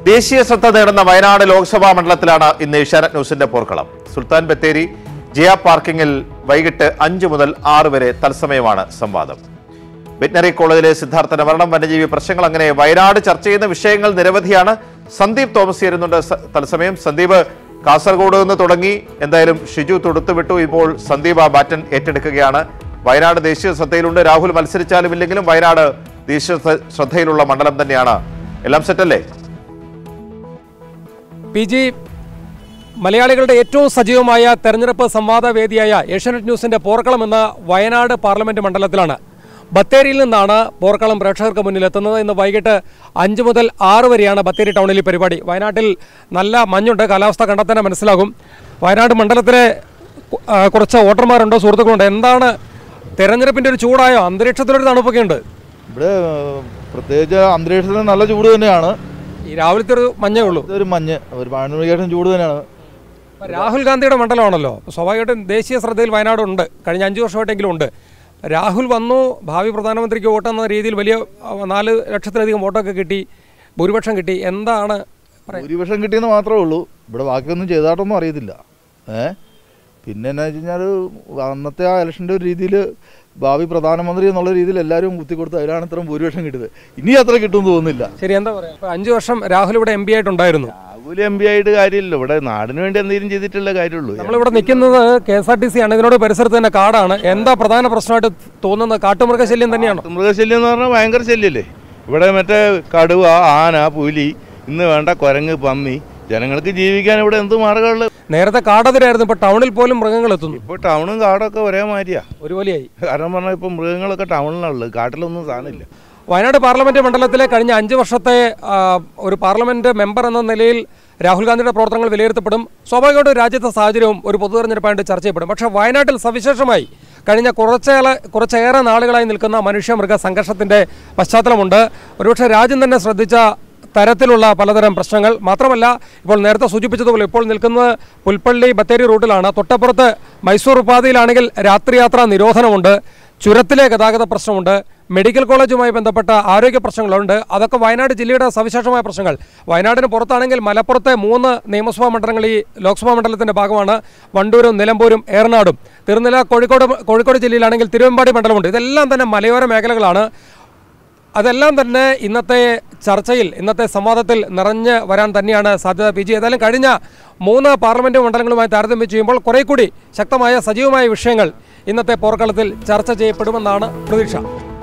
ദേശീയ ശ്രദ്ധ നേടുന്ന വയനാട് ലോക്സഭാ മണ്ഡലത്തിലാണ് ഇന്ന് ഏഷ്യാനെറ്റ് ന്യൂസിന്റെ പോർക്കളം സുൽത്താൻ ബത്തേരി ജിയ പാർക്കിങ്ങിൽ വൈകിട്ട് അഞ്ച് മുതൽ ആറ് വരെ തത്സമയമാണ് സംവാദം വെറ്റിനറി കോളേജിലെ സിദ്ധാർത്ഥന്റെ മരണം വന്യജീവി പ്രശ്നങ്ങൾ അങ്ങനെ വയനാട് ചർച്ച ചെയ്യുന്ന വിഷയങ്ങൾ നിരവധിയാണ് സന്ദീപ് തോമസ് ചേരുന്നുണ്ട് സ- തത്സമയം സന്ദീപ് കാസർഗോഡ് നിന്ന് തുടങ്ങി എന്തായാലും ഷിജു തൊടുത്തുവിട്ടു ഇപ്പോൾ സന്ദീപ് ആ ബാറ്റൻ ഏറ്റെടുക്കുകയാണ് വയനാട് ദേശീയ ശ്രദ്ധയിലുണ്ട് രാഹുൽ മത്സരിച്ചാലും ഇല്ലെങ്കിലും വയനാട് ദേശീയ ശ്ര- ശ്രദ്ധയിലുള്ള മണ്ഡലം തന്നെയാണ് എല്ലാം സെറ്റല്ലേ പി ജി മലയാളികളുടെ ഏറ്റവും സജീവമായ തെരഞ്ഞെടുപ്പ് സംവാദ വേദിയായ ഏഷ്യാനെറ്റ് ന്യൂസിന്റെ പോർക്കളം എന്ന വയനാട് പാർലമെന്റ് മണ്ഡലത്തിലാണ് ബത്തേരിയിൽ നിന്നാണ് പോർക്കളം പ്രേക്ഷകർക്ക് മുന്നിൽ എത്തുന്നത് ഇന്ന് വൈകിട്ട് അഞ്ച് മുതൽ ആറ് വരെയാണ് ബത്തേരി ടൗണിൽ ഈ പരിപാടി വയനാട്ടിൽ നല്ല മഞ്ഞുണ്ട് കാലാവസ്ഥ കണ്ടാൽ തന്നെ മനസ്സിലാകും വയനാട് മണ്ഡലത്തിലെ കു- ആ, കുറച്ച് വോട്ടർമാരുണ്ട് സുഹൃത്തുക്കളുണ്ട് എന്താണ് തെരഞ്ഞെടുപ്പിന്റെ ഒരു ചൂടായോ അന്തരീക്ഷത്തിലൊരു തണുപ്പൊക്കെ ഉണ്ട് ഇവിടെ ഏഹ്, പ്രത്യേകിച്ച് അന്തരീക്ഷത്തിന് നല്ല ചൂട് തന്നെയാണ് ഈ രാവിലത്തെ ഒരു മഞ്ഞേ ഉള്ളൂ ഇതൊരു മഞ്ഞ് ഒരു പതിനൊന്ന് മണിക്ക് ശേഷം ചൂട് തന്നെയാണ് ഇപ്പൊ രാഹുൽ ഗാന്ധിയുടെ മണ്ഡലമാണല്ലോ അപ്പോൾ സ്വാഭാവികമായിട്ടും ദേശീയ ശ്രദ്ധയിൽ വയനാട് ഉണ്ട് കഴിഞ്ഞ അഞ്ച് വർഷമായിട്ടെങ്കിലും ഉണ്ട് രാഹുൽ വന്നു ഭാവി പ്രധാനമന്ത്രിക്ക് വോട്ടെന്ന രീതിയിൽ വലിയ ആ, നാല് ലക്ഷത്തിലധികം വോട്ടൊക്കെ കിട്ടി ഭൂരിപക്ഷം കിട്ടി എന്താണ് പറയാ- ഭൂരിപക്ഷം കിട്ടിയെന്ന് മാത്രമേ ഉള്ളൂ ഇവിടെ ബാക്കിയൊന്നും ചെയ്തായിട്ടൊന്നും അറിയത്തില്ല ഏ പിന്നെ എന്നാ വെച്ച് കഴിഞ്ഞാൽ അന്നത്തെ ആ ഇലക്ഷൻ്റെ ഒരു രീതിയിൽ ഭാവി പ്രധാനമന്ത്രി എന്നുള്ള രീതിയിൽ എല്ലാവരും കുത്തിക്കൊടുത്ത് അതിലാണ് ഇത്രയും ഭൂരിപക്ഷം കിട്ടിയത് ഇനി അത്ര കിട്ടുമെന്ന് തോന്നുന്നില്ല ശരി എന്താ പറയാ ഇപ്പൊ അഞ്ച് വർഷം രാഹുൽ ഇവിടെ എം പി ആയിട്ടുണ്ടായിരുന്നു രാഹുൽ എം പി ആയിട്ട് കാര്യമില്ലല്ലോ ഇവിടെ നാടിന് വേണ്ടി എന്തെങ്കിലും ചെയ്തിട്ടുള്ള കാര്യമുള്ളൂ നമ്മളിവിടെ നിൽക്കുന്നത് K S R T C ആണ് ഇതിനോട് പരിസരത്ത് തന്നെ കാടാണ് എന്താ പ്രധാന പ്രശ്നമായിട്ട് തോന്നുന്നത് കാട്ടുമൃഗശല്യം തന്നെയാണോ മൃഗശല്യം എന്ന് പറഞ്ഞാൽ ഭയങ്കര ശല്യല്ലേ ഇവിടെ മറ്റേ കടുവ ആന പുലി ഇന്ന് വേണ്ട കുരങ്ങ് പമ്മി ജനങ്ങൾക്ക് ജീവിക്കാൻ ഇവിടെ എന്ത് മാർഗമുള്ളത് നേരത്തെ കാടതിരായിരുന്നു ഇപ്പൊ ടൗണിൽ പോലും മൃഗങ്ങൾ എത്തുന്നു ഇപ്പോൾ ടൗണും കാടൊക്കെ ഒരേ മാതിരിയാ ഒരു വലിയായി കാരണം പറഞ്ഞാൽ ഇപ്പം മൃഗങ്ങളൊക്കെ ടൗണിലുള്ളത് കാട്ടിലൊന്നും സാധനമില്ല വയനാട് പാർലമെന്റ് മണ്ഡലത്തിലെ കഴിഞ്ഞ അഞ്ച് വർഷത്തെ ആ, ഒരു പാർലമെന്റ് മെമ്പർ എന്ന നിലയിൽ രാഹുൽ ഗാന്ധിയുടെ പ്രവർത്തനങ്ങൾ വിലയിരുത്തപ്പെടും സ്വാഭാവികമായിട്ടും രാജ്യത്തെ സാഹചര്യവും ഒരു പൊതു തെരഞ്ഞെടുപ്പായിട്ട് ചർച്ച ചെയ്യപ്പെടും പക്ഷേ വയനാട്ടിൽ സവിശേഷമായി കഴിഞ്ഞ കുറച്ചേറെ കുറച്ചേറെ നാളുകളായി നിൽക്കുന്ന മനുഷ്യ മൃഗ സംഘർഷത്തിന്റെ പശ്ചാത്തലമുണ്ട് ഒരുപക്ഷെ രാജ്യം തന്നെ ശ്രദ്ധിച്ച തരത്തിലുള്ള പലതരം പ്രശ്നങ്ങൾ മാത്രമല്ല ഇപ്പോൾ നേരത്തെ സൂചിപ്പിച്ചതുപോലെ ഇപ്പോൾ നിൽക്കുന്നത് പുൽപ്പള്ളി ബത്തേരി റൂട്ടിലാണ് തൊട്ടപ്പുറത്ത് മൈസൂർ ഉപാധിയിലാണെങ്കിൽ രാത്രിയാത്രാ നിരോധനമുണ്ട് ചുരത്തിലെ ഗതാഗത പ്രശ്നമുണ്ട് മെഡിക്കൽ കോളേജുമായി ബന്ധപ്പെട്ട ആരോഗ്യ പ്രശ്നങ്ങളുണ്ട് അതൊക്കെ വയനാട് ജില്ലയുടെ സവിശേഷമായ പ്രശ്നങ്ങൾ വയനാടിന് പുറത്താണെങ്കിൽ മലപ്പുറത്തെ മൂന്ന് നിയമസഭാ മണ്ഡലങ്ങൾ ഈ ലോക്സഭാ മണ്ഡലത്തിന്റെ ഭാഗമാണ് വണ്ടൂരും നിലമ്പൂരും ഏറനാടും തിരുനെല്ല കോഴിക്കോട് കോഴിക്കോട് ജില്ലയിലാണെങ്കിൽ തിരുവമ്പാടി മണ്ഡലമുണ്ട് ഇതെല്ലാം തന്നെ മലയോര മേഖലകളാണ് അതെല്ലാം തന്നെ ഇന്നത്തെ ചർച്ചയിൽ ഇന്നത്തെ സംവാദത്തിൽ നിറഞ്ഞ് വരാൻ തന്നെയാണ് സാധ്യത പി ജി ഏതായാലും കഴിഞ്ഞ മൂന്ന് പാർലമെന്റ് മണ്ഡലങ്ങളുമായി താരതമ്യം ചെയ്യുമ്പോൾ കുറെ കൂടി ശക്തമായ സജീവമായ വിഷയങ്ങൾ ഇന്നത്തെ പോർക്കളത്തിൽ ചർച്ച ചെയ്യപ്പെടുമെന്നാണ് പ്രതീക്ഷ